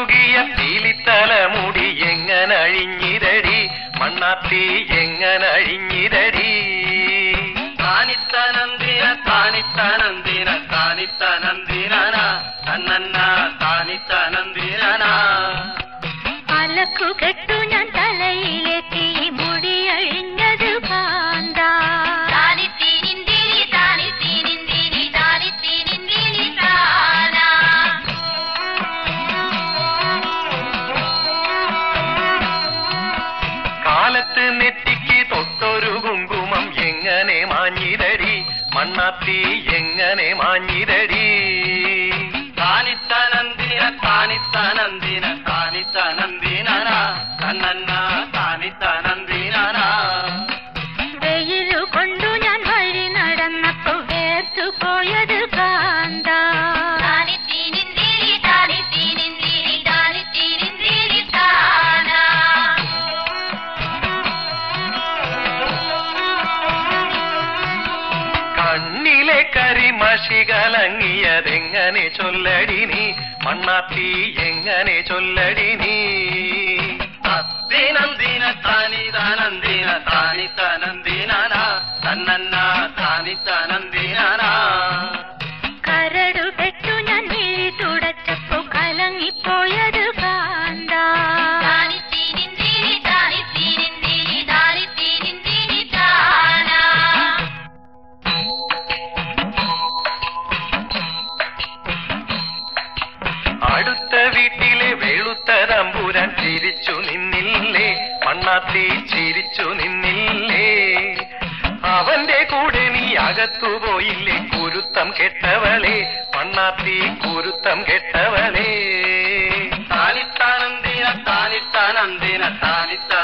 തൂകിയ പീലിത്തലമുടി എങ്ങനഴിഞ്ഞിരടി മണ്ണാത്തി എങ്ങനഴിഞ്ഞിരടി താനിത്തനന്ദിന താനിത്തനന്ദിന താനിത്തനന്ദിന തന്നന്ന താനിത്തനന്ദിന അലക്കുകെട്ടു ഞാൻ തലയിലെത്തി മുടി അഴിഞ്ഞത് കാന്ത കാലത്ത് നെറ്റിക്ക് തൊട്ടൊരു കുങ്കുമം എങ്ങനെ മാഞ്ഞിരടി മണ്ണാത്തി എങ്ങനെ മാഞ്ഞിരടി താനിത്തനന്ദിന താനിത്തനന്ദിന താനിത്തനന്ദിന തന്നന്ന താനിത്തനന്ദിന വെയിലു കൊണ്ടു ഞാൻ വഴി നടന്നപ്പോ വേർത്തു പോയത് കാന്ത കണ്ണിലെ കരിമഷി കലങ്ങിയതെങ്ങനെ ചൊല്ലടി നീ മണ്ണാത്തി എങ്ങനെ ചൊല്ലടി നീ തത്തിനന്ദിന താനിതാനന്ദിന താനിത്തനന്ദിന തന്നന്ന താനിത്തനന്ദിന കരടു കെട്ടു ഞാൻ മിഴി തുടച്ചപ്പോ കലങ്ങിപ്പോയത് കാന്ത അടുത്ത വീട്ടിലെ വെളുത്ത തമ്പുരാൻ ചിരിച്ചു നിന്നില്ലേ മണ്ണാത്തി ചിരിച്ചു നിന്നില്ലേ അവന്റെ കൂടെ നീ അകത്തു പോയില്ലേ കുരുത്തം കെട്ടവളെ മണ്ണാത്തി കുരുത്തം കെട്ടവളെ താനിത്താനന്ദിന താനിത്താനന്ദിന താനിത്ത